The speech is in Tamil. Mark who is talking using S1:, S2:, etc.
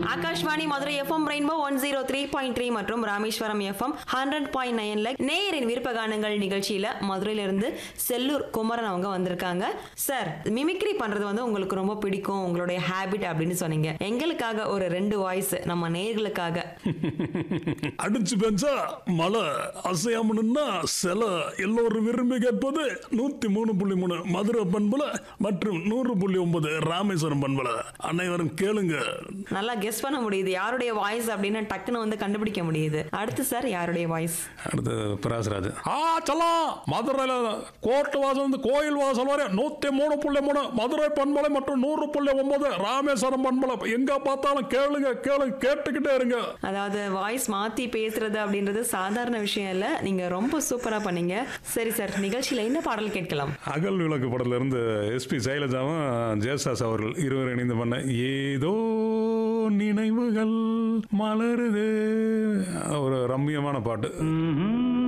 S1: Akashvani Madurai FM rainbow one zero three point three மற்றும் ராமேஸ்வரம் எஃப்எம் ஹண்ட்ரட் பாயிண்ட் நைன்ல நேயரின் விருப்ப கானங்கள் நிகழ்ச்சியில மதுரையில இருந்து செல்லூர் குமரன் அவங்க வந்திருக்காங்க சார் மிமிக்ரி பண்றது வந்து உங்களுக்கு ரொம்ப பிடிக்கும் உங்களுடைய ஹேபிட் அப்படின்னு சொன்னீங்க எங்களுக்காக ஒரு ரெண்டு வாய்ஸ் நம்ம நேயர்களுக்காக
S2: அடிச்சு பெஞ்சா மழை அசையாமனுன்னா சில எல்லோரும் விரும்பி கேட்பது நூத்தி மூணு புள்ளி மூணு மதுரை பண்புல மற்றும் நூறு புள்ளி ஒன்பது ராமேஸ்வரம் பண்புல அனைவரும் கேளுங்க
S1: நல்லா கெஸ் பண்ண முடியுது யாருடைய வாய்ஸ் அப்படின்னு டக்குன்னு வந்து கண்டுபிடிக்க முடியுது அடுத்து சார் யாருடைய வாய்ஸ்
S2: அடுத்து பிராசராஜ் ஆ சொல்லலாம் மதுரையில கோர்ட் வாசல் வந்து கோயில் வாசல் வரை நூத்தி மூணு புள்ளி மூணு மதுரை பண்பலை மற்றும் நூறு புள்ளி ஒன்பது ராமேஸ்வரம் பண்பலை எங்க பார்த்தாலும் கேளுங்க கேளுங்க கேட்டுக்கிட்டே இருங்க
S1: அதாவது வாய்ஸ் மாத்தி பேசுறது அப்படின்றது சாதாரண விஷயம் இல்ல நீங்க ரொம்ப சூப்பரா பண்ணீங்க சரி சார் நிகழ்ச்சியில என்ன பாடல் கேட்கலாம்
S2: அகல் விளக்கு படத்துல இருந்து எஸ்பி சைலஜாவும் ஜெயசாஸ் அவர்கள் இருவர் இணைந்து பண்ண ஏதோ நினைவுகள் மலருது ஒரு ரம்மியமான பாட்டு